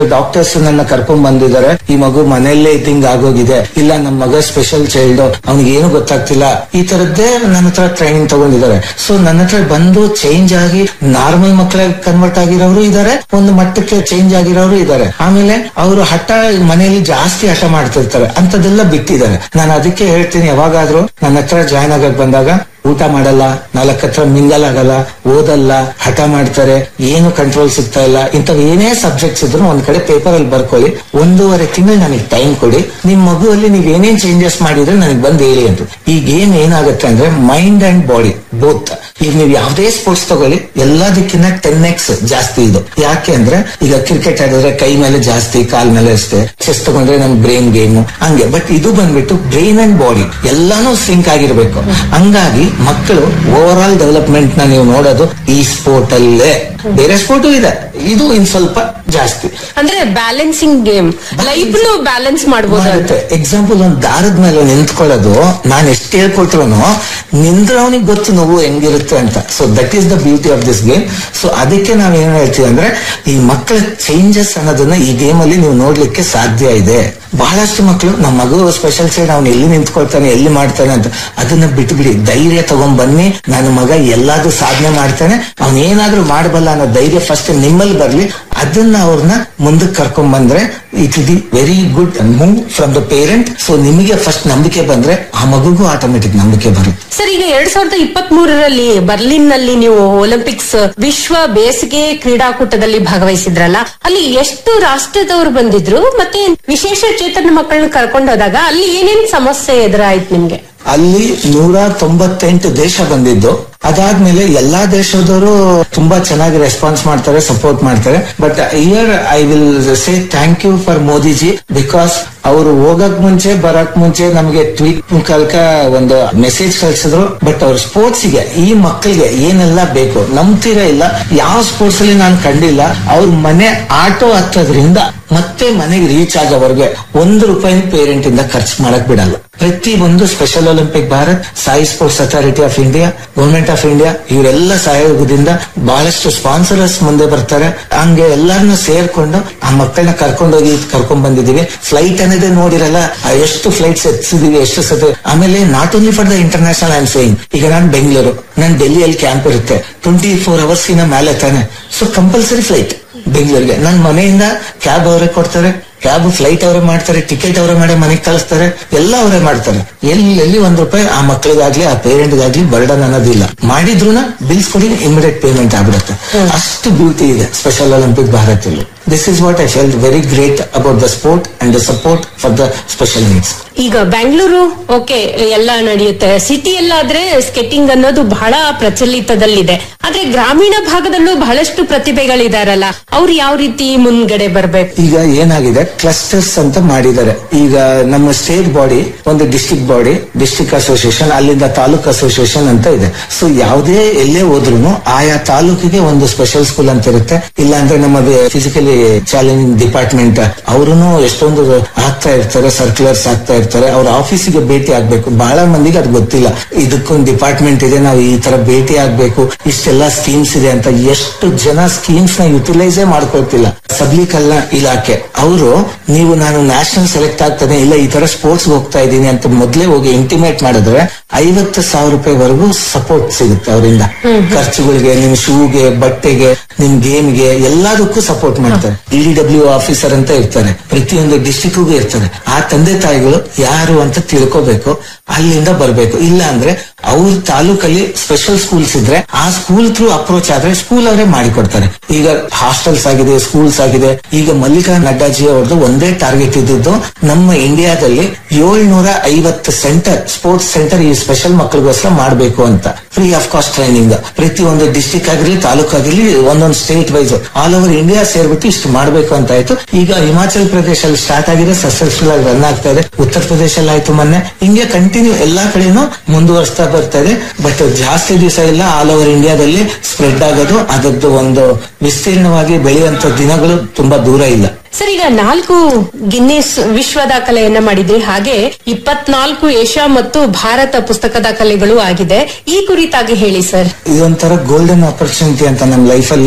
doctors ನನ್ನ ಕರ್ಕೊಂಡ್ ಬಂದಿದ್ದಾರೆ ಈ ಮಗು ಮನೆಯಲ್ಲೇ ಇದ್ದಂಗ್ ಆಗೋಗಿದೆ ಇಲ್ಲ ನಮ್ಮ ಮಗ ಸ್ಪೆಷಲ್ ಚೈಲ್ಡ್ ಅವ್ನಿಗೆ ಏನು ಗೊತ್ತಾಗ್ತಿಲ್ಲ ಈ ತರದ್ದೇ ನನ್ನ ಹತ್ರ ಟ್ರೈನಿಂಗ್ ತಗೊಂಡಿದ್ದಾರೆ ಸೊ ನನ್ನ ಹತ್ರ ಬಂದು ಚೇಂಜ್ ಆಗಿ ನಾರ್ಮಲ್ ಮಕ್ಕಳಾಗಿ ಕನ್ವರ್ಟ್ ಆಗಿರೋರು ಇದಾರೆ ಒಂದು ಮಟ್ಟಕ್ಕೆ ಚೇಂಜ್ ಆಗಿರೋರು ಇದಾರೆ ಆಮೇಲೆ ಅವರು ಹಠ ಮನೆಯಲ್ಲಿ ಜಾಸ್ತಿ ಹಠ ಮಾಡ್ತಿರ್ತಾರೆ ಅಂತದೆಲ್ಲ ಬಿಟ್ಟಿದ್ದಾರೆ ನಾನು ಅದಕ್ಕೆ ಹೇಳ್ತೀನಿ ಯಾವಾಗಾದ್ರೂ ನನ್ನ ಹತ್ರ ಜಾಯ್ನ್ ಆಗಕ್ ಬಂದಾಗ ಊಟ ಮಾಡಲ್ಲ ನಾಲ್ಕು ಹತ್ರ ಮಿಂಗಲ್ ಆಗಲ್ಲ ಓದಲ್ಲ ಹಠ ಮಾಡ್ತಾರೆ ಏನು ಕಂಟ್ರೋಲ್ ಸಿಗ್ತಾ ಇಲ್ಲ ಇಂಥವ್ ಏನೇ ಸಬ್ಜೆಕ್ಟ್ಸ್ ಇದ್ರು ಒಂದ್ ಕಡೆ ಪೇಪರ್ ಅಲ್ಲಿ ಬರ್ಕೊಳ್ಳಿ ಒಂದೂವರೆ ತಿಂಗಳು ನನಗೆ ಟೈಮ್ ಕೊಡಿ ನಿಮ್ ಮಗುವಲ್ಲಿ ನೀವ್ ಏನೇನ್ ಚೇಂಜಸ್ ಮಾಡಿದ್ರೆ ನನಗೆ ಬಂದ್ ಹೇಳಿ ಅಂತ ಈಗ ಏನ್ ಏನಾಗುತ್ತೆ ಅಂದ್ರೆ ಮೈಂಡ್ ಅಂಡ್ ಬಾಡಿ ಬೋತ್ ಈಗ ನೀವು ಯಾವ್ದೇ ಸ್ಪೋರ್ಟ್ಸ್ ತಗೊಳ್ಳಿ ಎಲ್ಲದಕ್ಕಿಂತ ಟೆನ್ ಎಕ್ಸ್ ಜಾಸ್ತಿ ಇದು ಯಾಕೆ ಅಂದ್ರೆ ಈಗ ಕ್ರಿಕೆಟ್ ಆಡಿದ್ರೆ ಕೈ ಮೇಲೆ ಜಾಸ್ತಿ ಕಾಲ್ ಮೇಲೆ ಅಷ್ಟೇ ಚೆಸ್ ತಗೊಂಡ್ರೆ ನಮ್ ಬ್ರೈನ್ ಗೇಮ್ ಹಂಗೆ ಬಟ್ ಇದು ಬಂದ್ಬಿಟ್ಟು ಬ್ರೈನ್ ಅಂಡ್ ಬಾಡಿ ಎಲ್ಲಾನು ಸಿಂಕ್ ಆಗಿರ್ಬೇಕು ಹಂಗಾಗಿ ಮಕ್ಕಳು ಓವರ್ ಆಲ್ ಡೆವಲಪ್ಮೆಂಟ್ ನ ನೀವು ನೋಡೋದು ಈ ಸ್ಪೋರ್ಟ್ ಅಲ್ಲೇ ಬೇರೆ ಸ್ಪೋರ್ಟು ಇದೆ ಇದು ಇನ್ ಸ್ವಲ್ಪ ಜಾಸ್ತಿ ಅಂದ್ರೆ ಬ್ಯಾಲೆನ್ಸಿಂಗ್ ಗೇಮ್ ಲೈಫ್ ಬ್ಯಾಲೆನ್ಸ್ ಮಾಡಬಹುದು ಮಾಡುತ್ತೆ ಎಕ್ಸಾಂಪಲ್ ಒಂದ್ ದಾರದ ಮೇಲೆ ನಿಂತ್ಕೊಳ್ಳೋದು ನಾನ್ ಎಷ್ಟು ಹೇಳ್ಕೊಟ್ರು ನಿಂದ್ರವನಿಗೆ ಗೊತ್ತು ನೋವು ಹೆಂಗಿರುತ್ತೆ ಅಂತ so that is the beauty of this game so ಅದಕ್ಕೆ ನಾವ್ ಏನ್ ಹೇಳ್ತೀವಿ ಅಂದ್ರೆ ಈ ಮಕ್ಕಳ ಚೇಂಜಸ್ ಅನ್ನೋದನ್ನ ಈ ಗೇಮ್ ಅಲ್ಲಿ ನೀವು ನೋಡ್ಲಿಕ್ಕೆ ಸಾಧ್ಯ ಇದೆ ಬಹಳಷ್ಟು ಮಕ್ಕಳು ನಮ್ಮ ಮಗು ಸ್ಪೆಷಲ್ ಸೈಡ್ ಅವ್ನು ಎಲ್ಲಿ ನಿಂತ್ಕೊಳ್ತಾನೆ ಎಲ್ಲಿ ಮಾಡ್ತಾನೆ ಅಂತ ಅದನ್ನ ಬಿಟ್ಬಿಡಿ ಧೈರ್ಯ ತಗೊಂಡ್ ಬನ್ನಿ ನನ್ನ ಮಗ ಎಲ್ಲಾದ್ರೂ ಸಾಧನೆ ಮಾಡ್ತಾನೆ ಅವ್ನ್ ಏನಾದ್ರೂ ಮಾಡಬಲ್ಲ ಅನ್ನೋ ಧೈರ್ಯ ಫಸ್ಟ್ ನಿಮ್ಮಲ್ಲಿ ಬರ್ಲಿ ಅದನ್ನ ಅವ್ರನ್ನ ಮುಂದಕ್ಕೆ ಕರ್ಕೊಂಡ್ ಬಂದ್ರೆ it will be very good move from the parent so ನಿಮಗೆ ಫಸ್ಟ್ ನಂಬಿಕೆ ಬಂದ್ರೆ ಆ ಮಗುಗೂ ಆಟೋಮೆಟಿಕ್ ನಂಬಿಕೆ ಬರುತ್ತೆ ಸರ್ ಈಗ ಎರಡ್ ಸಾವಿರದ ಇಪ್ಪತ್ತ್ ಮೂರರಲ್ಲಿ ಬರ್ಲಿನ್ ನಲ್ಲಿ ನೀವು ಒಲಿಂಪಿಕ್ಸ್ ವಿಶ್ವ ಬೇಸಿಗೆ ಕ್ರೀಡಾಕೂಟದಲ್ಲಿ ಭಾಗವಹಿಸಿದ್ರಲ್ಲ ಅಲ್ಲಿ ಎಷ್ಟು ರಾಷ್ಟ್ರದವರು ಬಂದಿದ್ರು ಮತ್ತೆ ವಿಶೇಷ ಚೇತನ ಮಕ್ಕಳನ್ನ ಕರ್ಕೊಂಡು ಹೋದಾಗ ಅಲ್ಲಿ ಏನೇನ್ ಸಮಸ್ಯೆ ಎದುರಾಯ್ತು ನಿಮ್ಗೆ ಅಲ್ಲಿ ನೂರ ತೊಂಬತ್ತೆಂಟು ದೇಶ ಬಂದಿದ್ದು ಅದಾದ್ಮೇಲೆ ಎಲ್ಲಾ ದೇಶದವರು ತುಂಬಾ ಚೆನ್ನಾಗಿ ರೆಸ್ಪಾನ್ಸ್ ಮಾಡ್ತಾರೆ ಸಪೋರ್ಟ್ ಮಾಡ್ತಾರೆ but here I will say thank you for Modiji because ಅವರು ಹೋಗಕ್ ಮುಂಚೆ ಬರಕ್ ಮುಂಚೆ ನಮಗೆ ಟ್ವೀಟ್ ಮುಖಾಲ್ಕ ಒಂದು ಮೆಸೇಜ್ ಕಳ್ಸಿದ್ರು ಬಟ್ ಅವ್ರ ಸ್ಪೋರ್ಟ್ಸ್ ಗೆ ಈ ಮಕ್ಕಳಿಗೆ ಏನೆಲ್ಲ ಬೇಕು ನಂಬ್ತೀರಾ ಇಲ್ಲ ಯಾವ ಸ್ಪೋರ್ಟ್ಸ್ ಅಲ್ಲಿ ನಾನು ಕಂಡಿಲ್ಲ ಅವ್ರ ಮನೆ ಆಟೋ ಹತ್ತೋದ್ರಿಂದ ಮತ್ತೆ ಮನೆಗೆ ರೀಚ್ ಆಗೋವರೆಗೆ ಒಂದು ರೂಪಾಯಿ ಪೇರೆಂಟ್ ಇಂದ ಖರ್ಚು ಮಾಡಕ್ ಬಿಡಲ್ಲ ಪ್ರತಿ ಒಂದು special Olympic Bharat SAI sports authority of India government of India ಇವರೆಲ್ಲ ಸಹಯೋಗದಿಂದ ಬಹಳಷ್ಟು ಸ್ಪಾನ್ಸರರ್ಸ್ ಮುಂದೆ ಬರ್ತಾರೆ ಹಂಗೆ ಎಲ್ಲರನ್ನ ಸೇರ್ಕೊಂಡು ಆ ಮಕ್ಕಳನ್ನ ಕರ್ಕೊಂಡೋಗಿ ಕರ್ಕೊಂಡ್ ಬಂದಿದೀವಿ ಫ್ಲೈಟ್ ಅನ್ನೋದೇ ನೋಡಿರಲ್ಲ ಆ ಎಷ್ಟು ಫ್ಲೈಟ್ಸ್ ಎತ್ತಿದೀವಿ ಎಷ್ಟು ಸತಿ ಆಮೇಲೆ not only for the international I saying ಈಗ ನಾನು ಬೆಂಗಳೂರು ನಾನು ಡೆಲ್ಲಿಯಲ್ಲಿ ಕ್ಯಾಂಪ್ ಇರುತ್ತೆ ಟ್ವೆಂಟಿ ಫೋರ್ ಅವರ್ಸ್ ಇನ ಮೇಲೆ ತಾನೆ ಸೊ ಕಂಪಲ್ಸರಿ ಫ್ಲೈಟ್ ಬೆಂಗಳೂರಿಗೆ ನನ್ನ ಮನೆಯಿಂದ ಕ್ಯಾಬ್ ಅವರೇ ಕೊಡ್ತಾರೆ ಕ್ಯಾಬ್ ಫ್ಲೈಟ್ ಅವರೇ ಮಾಡ್ತಾರೆ ಟಿಕೆಟ್ ಅವರೇ ಮಾಡಿ ಮನೆಗೆ ಕಳಿಸ್ತಾರೆ ಎಲ್ಲ ಅವರೇ ಮಾಡ್ತಾರೆ ಎಲ್ಲೆಲ್ಲಿ ಒಂದ್ ರೂಪಾಯಿ ಆ ಮಕ್ಕಳಿಗಾಗ್ಲಿ ಆ ಪೇರೆಂಟ್ಗಾಗ್ಲಿ ಬರ್ಡನ್ ಅನ್ನೋದಿಲ್ಲ ಮಾಡಿದ್ರು ಬಿಲ್ಸ್ ಕೊಡಿ ಇಮಿಡಿಯೇಟ್ ಪೇಮೆಂಟ್ ಆಗ್ಬಿಡುತ್ತೆ ಅಷ್ಟು ಬ್ಯೂಟಿ ಇದೆ ಸ್ಪೆಷಲ್ ಒಲಿಂಪಿಕ್ ಭಾರತದಲ್ಲಿ this is what I feel very great about the sport and the support for the special needs ಈಗ ಬೆಂಗಳೂರು ಓಕೆ ಎಲ್ಲ ನಡೆಯುತ್ತೆ ಸಿಟಿಯಲ್ಲಾದ್ರೆ ಸ್ಕೆಟಿಂಗ್ ಅನ್ನೋದು ಬಹಳ ಪ್ರಚಲಿತದಲ್ಲಿದೆ ಆದ್ರೆ ಗ್ರಾಮೀಣ ಭಾಗದಲ್ಲೂ ಬಹಳಷ್ಟು ಪ್ರತಿಭೆಗಳಿದಾರಲ್ಲ ಅವ್ರು ಯಾವ ರೀತಿ ಮುಂದ್ಗಡೆ ಬರ್ಬೇಕು ಈಗ ಏನಾಗಿದೆ ಕ್ಲಸ್ಟರ್ಸ್ ಅಂತ ಮಾಡಿದ್ದಾರೆ ಈಗ ನಮ್ಮ ಸ್ಟೇಟ್ ಬಾಡಿ ಒಂದು ಡಿಸ್ಟಿಕ್ ಬಾಡಿ ಡಿಸ್ಟಿಕ್ ಅಸೋಸಿಯೇಷನ್ ಅಲ್ಲಿಂದ ತಾಲೂಕ್ ಅಸೋಸಿಯೇಷನ್ ಅಂತ ಇದೆ ಸೊ ಯಾವುದೇ ಎಲ್ಲೇ ಹೋದ್ರು ಆಯಾ ತಾಲೂಕಿಗೆ ಒಂದು ಸ್ಪೆಷಲ್ ಸ್ಕೂಲ್ ಅಂತ ಇರುತ್ತೆ ಇಲ್ಲ ಅಂದ್ರೆ ನಮ್ಮ ಫಿಸಿಕಲಿ ಚಾಲೆಂಜಿಂಗ್ ಡಿಪಾರ್ಟ್ಮೆಂಟ್ ಅವರು ಎಷ್ಟೊಂದು ಆಗ್ತಾ ಇರ್ತಾರೆ ಸರ್ಕ್ಯುಲರ್ಸ್ ಆಗ್ತಾ ಇರ್ತಾರೆ ಅವ್ರ ಆಫೀಸಿಗೆ ಭೇಟಿ ಆಗ್ಬೇಕು ಬಹಳ ಮಂದಿಗೆ ಅದು ಗೊತ್ತಿಲ್ಲ ಇದಕ್ಕೊಂದು ಡಿಪಾರ್ಟ್ಮೆಂಟ್ ಇದೆ ನಾವು ಈ ತರ ಭೇಟಿ ಆಗ್ಬೇಕು ಇಷ್ಟೆಲ್ಲ ಸ್ಕೀಮ್ಸ್ ಇದೆ ಅಂತ ಎಷ್ಟು ಜನ ಸ್ಕೀಮ್ಸ್ ನ ಯುಟಿಲೈಸೇ ಮಾಡ್ಕೊಳ್ತಿಲ್ಲ ಸಬಲೀಕರಣ ಇಲಾಖೆ ಅವರು ನೀವು ನಾನು ನ್ಯಾಷನಲ್ ಸೆಲೆಕ್ಟ್ ಆಗ್ತಾನೆ ಇಲ್ಲ ಈ ತರ ಸ್ಪೋರ್ಟ್ಸ್ ಹೋಗ್ತಾ ಇದ್ದೀನಿ ಅಂತ ಮೊದ್ಲೇ ಹೋಗಿ ಇಂಟಿಮೇಟ್ ಮಾಡಿದ್ರೆ ಐವತ್ತು ಸಾವಿರ ರೂಪಾಯಿವರೆಗೂ ಸಪೋರ್ಟ್ ಸಿಗುತ್ತೆ ಅವರಿಂದ ಖರ್ಚುಗಳಿಗೆ ನಿಮ್ ಶೂಗೆ ಬಟ್ಟೆಗೆ ನಿಮ್ ಗೇಮ್ಗೆ ಎಲ್ಲದಕ್ಕೂ ಸಪೋರ್ಟ್ ಮಾಡ್ತಾರೆ ಇ ಡಬ್ಲ್ಯೂ ಆಫೀಸರ್ ಅಂತ ಇರ್ತಾರೆ ಪ್ರತಿಯೊಂದು ಡಿಸ್ಟಿಕ್ಗೂ ಇರ್ತಾರೆ ಆ ತಂದೆ ತಾಯಿಗಳು ಯಾರು ಅಂತ ತಿಳ್ಕೋಬೇಕು ಅಲ್ಲಿಂದ ಬರ್ಬೇಕು ಇಲ್ಲ ಅಂದ್ರೆ ಅವ್ರ ತಾಲೂಕಲ್ಲಿ ಸ್ಪೆಷಲ್ ಸ್ಕೂಲ್ಸ್ ಇದ್ರೆ ಆ ಸ್ಕೂಲ್ ಥ್ರೂ ಅಪ್ರೋಚ್ ಆದ್ರೆ ಸ್ಕೂಲ್ ಅವರೇ ಮಾಡಿಕೊಡ್ತಾರೆ ಈಗ ಹಾಸ್ಟೆಲ್ಸ್ ಆಗಿದೆ ಸ್ಕೂಲ್ಸ್ ಆಗಿದೆ ಈಗ ಮಲ್ಲಿಕಾ ನಡ್ಡಾಜಿ ಅವ್ರದ್ದು ಒಂದೇ ಟಾರ್ಗೆಟ್ ಇದ್ದಿದ್ದು ನಮ್ಮ ಇಂಡಿಯಾದಲ್ಲಿ ಏಳ್ನೂರ ಐವತ್ತು ಸೆಂಟರ್ ಸ್ಪೋರ್ಟ್ಸ್ ಸೆಂಟರ್ ಈ ಸ್ಪೆಷಲ್ ಮಕ್ಕಳಿಗೋಸ್ಕರ ಮಾಡಬೇಕು ಅಂತ ಫ್ರೀ ಆಫ್ ಕಾಸ್ಟ್ ಟ್ರೈನಿಂಗ್ ಪ್ರತಿ ಒಂದು ಡಿಸ್ಟಿಕ್ ಆಗಿರ್ಲಿ ತಾಲೂಕ್ ಆಗಿರ್ಲಿ ಒಂದೊಂದು state wise all over India ಸೇರ್ಬಿಟ್ಟು ಇಷ್ಟು ಮಾಡಬೇಕು ಅಂತ ಆಯ್ತು ಈಗ ಹಿಮಾಚಲ್ ಪ್ರದೇಶಲ್ಲಿ ಸ್ಟಾರ್ಟ್ ಆಗಿದೆ ಸಕ್ಸಸ್ಫುಲ್ ಆಗಿ ರನ್ ಆಗ್ತಾ ಇದೆ ಉತ್ತರ ಪ್ರದೇಶಲ್ಲಿ ಆಯ್ತು ಮೊನ್ನೆ ಹಿಂಗೆ ಕಂಟಿನ್ಯೂ ಎಲ್ಲಾ ಕಡೆನೂ ಮುಂದುವರಿಸ್ತಾ ಬರ್ತಾ ಇದೆ ಬಟ್ ಜಾಸ್ತಿ ದಿವಸ ಇಲ್ಲ ಆಲ್ ಓವರ್ ಇಂಡಿಯಾದಲ್ಲಿ ಸ್ಪ್ರೆಡ್ ಆಗೋದು ಅದರದ್ದು ಒಂದು ವಿಸ್ತೀರ್ಣವಾಗಿ ಬೆಳೆಯುವಂತ ದಿನಗಳು ತುಂಬಾ ದೂರ ಇಲ್ಲ ಸರ್ ಈಗ ನಾಲ್ಕು ಗಿನ್ನಿಸ್ ವಿಶ್ವ ದಾಖಲೆಯನ್ನ ಮಾಡಿದ್ರಿ ಹಾಗೆ ಇಪ್ಪತ್ನಾಲ್ಕು ಏಷ್ಯಾ ಮತ್ತು ಭಾರತ ಪುಸ್ತಕ ದಾಖಲೆಗಳು ಆಗಿದೆ ಈ ಕುರಿತಾಗಿ ಹೇಳಿ ಸರ್ ಇದೊಂಥರ ಗೋಲ್ಡನ್ ಆಪರ್ಚುನಿಟಿ ಅಂತ ನಮ್ಮ ಲೈಫ್ ಅಲ್ಲಿ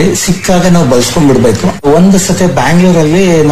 ಸಿಕ್ಕಾಗ ನಾವು ಬಳಸ್ಕೊಂಡ್ಬಿಡ್ಬೇಕು ಒಂದು ಸತಿ ಬ್ಯಾಂಗ್ಳೂರಲ್ಲಿ